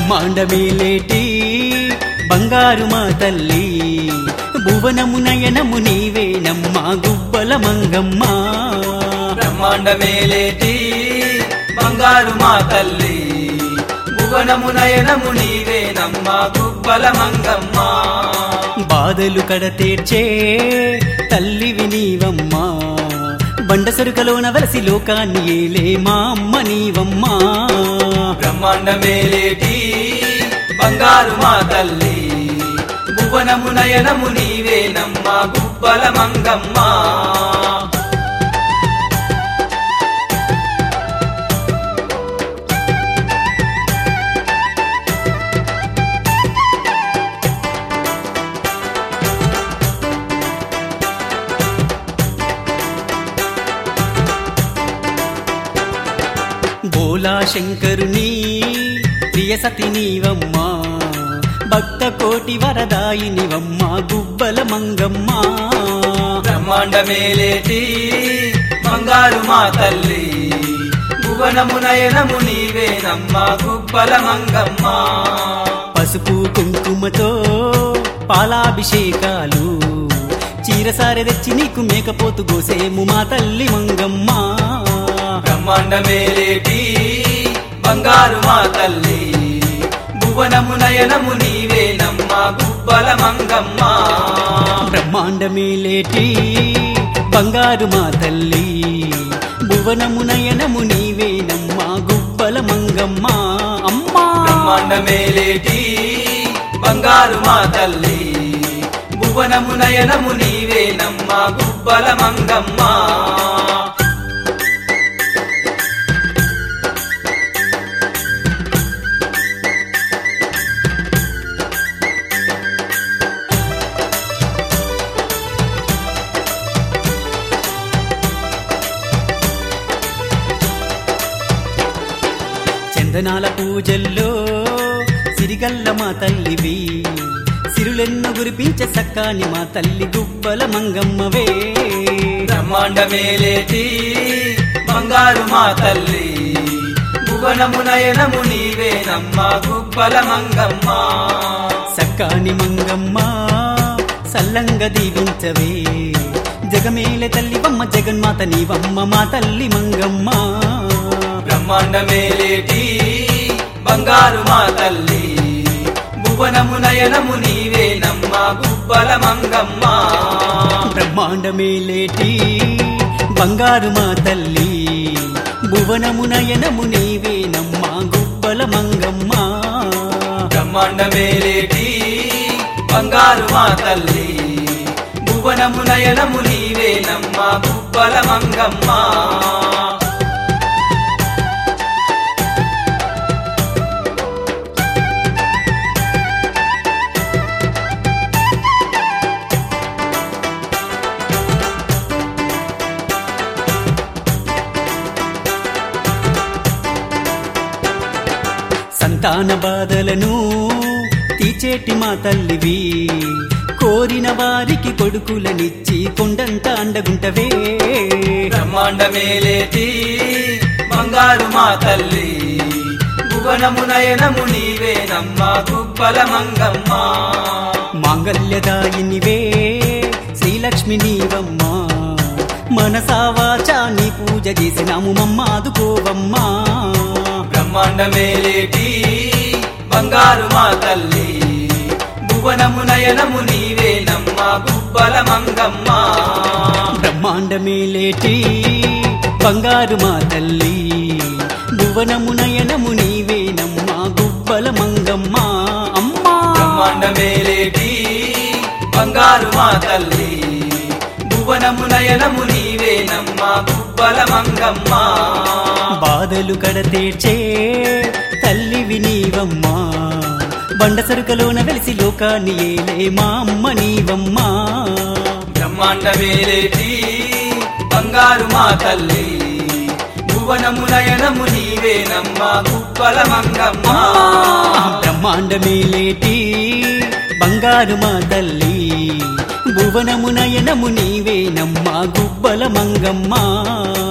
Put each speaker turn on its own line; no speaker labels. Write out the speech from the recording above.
బ్రహ్మాండమేలేటి బంగారు మా తల్లి భువనము నయనము నీవేనమ్మా గుబ్బల మంగమ్మ
బ్రహ్మాండమేలేటి బంగారు మా తల్లి భువనము నయనము నీవేనమ్మ గుబ్బల మంగమ్మ
బాధలు కడతీర్చే తల్లివి నీవమ్మా బండ సరుకలోన వలసి లోకాన్ని ఏలే మా అమ్మ నీవమ్మా
బ్రహ్మాండమేలేటి బంగారు మా తల్లి భువనము నయనము నీవేనమ్మ గుబ్బల మంగమ్మ
బోలా శంకరుని ప్రియ సతి నీవమ్మా భక్త కోటి వరదాయినివమ్మా గుబ్బల మంగమ్మ
బ్రహ్మాండమేలేటి బంగారు మా తల్లి భువనము నయనము నీవేనమ్మ గుబ్బల మంగమ్మ
పసుపు కుంకుమతో పాలాభిషేకాలు చీరసారె తెచ్చి నీకు మేకపోతు గోసేము మా తల్లి మంగమ్మ
బ్రహ్మాండమేలేటి బంగారు మా తల్లి భువనము నయనము నీవేనమ్మ గుబ్బల మంగమ్మ
బ్రహ్మాండమేలేటి బంగారు మా తల్లి భువనము నయనము నీవేనమ్మా గుబ్బల మంగమ్మ అమ్మా
బ్రహ్మాండమేలేటి బంగారు మా తల్లి భువనము నయనము నీవేనమ్మ గుబ్బల మంగమ్మ
చందనాల పూజల్లో సిరిగల్ల మా తల్లివి సిరులెన్ను గురిపించే సక్కాని మా తల్లి గుబ్బల మంగమ్మవే
బ్రహ్మాండమేలేటి బంగారు మా తల్లి భువనము నయనము నీవేనమ్మ గుబ్బల మంగమ్మ
సక్కాని మంగమ్మ సల్లంగ దీవించవే జగమేలె తల్లివమ్మ జగన్మాత నీవమ్మ మా తల్లి మంగమ్మ
బ్రహ్మాండమేలేటి బంగారు మా తల్లి భువనము నయనము నీవేనమ్మ గుబ్బల మంగమ్మ
బ్రహ్మాండమేలేటి బంగారు మా తల్లి భువనము నయనము నీవేనమ్మా గుబ్బల మంగమ్మ
బ్రహ్మాండమేలేటి బంగారు మా తల్లి భువనము నయనము నీవేనమ్మ గుబ్బల మంగమ్మ
సంతాన బాధలను తీచేటి మా తల్లివి కోరిన వారికి కొడుకులనిచ్చి కొండంత అండగుంటవే
బ్రహ్మాండమేలేటి బంగారు మా తల్లి భువనము నయనము నీవేనమ్మ గుబ్బల మంగమ్మ
మాంగల్యదాయినివే శ్రీలక్ష్మి నీవమ్మా మనసావాచా నీ పూజ చేసినాము మమ్మాదుకోవమ్మా
బ్రహ్మాండమేలేటి బంగారు మా తల్లి భువనము నయనము నీవేనమ్మ గుబ్బల మంగమ్మ
బ్రహ్మాండమేలేటి బంగారు మా తల్లి భువనము నయనము నీవేనమ్మా గుబ్బల మంగమ్మ అమ్మా
బ్రహ్మాండమేలేటి బంగారు మా తల్లి భువనము నయనము నీవేనమ్మ గుబ్బల మంగమ్మ
బాధలు కడతీర్చే తల్లివి నీవమ్మా బండ సరుకలోన వెలిసి లోకాన్ని ఏలే మా అమ్మ నీవమ్మా
బ్రహ్మాండమేలేటి బంగారు మా తల్లి భువనము నయనము నీవేనమ్మ గుబ్బల మంగమ్మ
బ్రహ్మాండమేలేటి బంగారు మా తల్లి భువనము నయనము నీవేనమ్మా గుబ్బల మంగమ్మ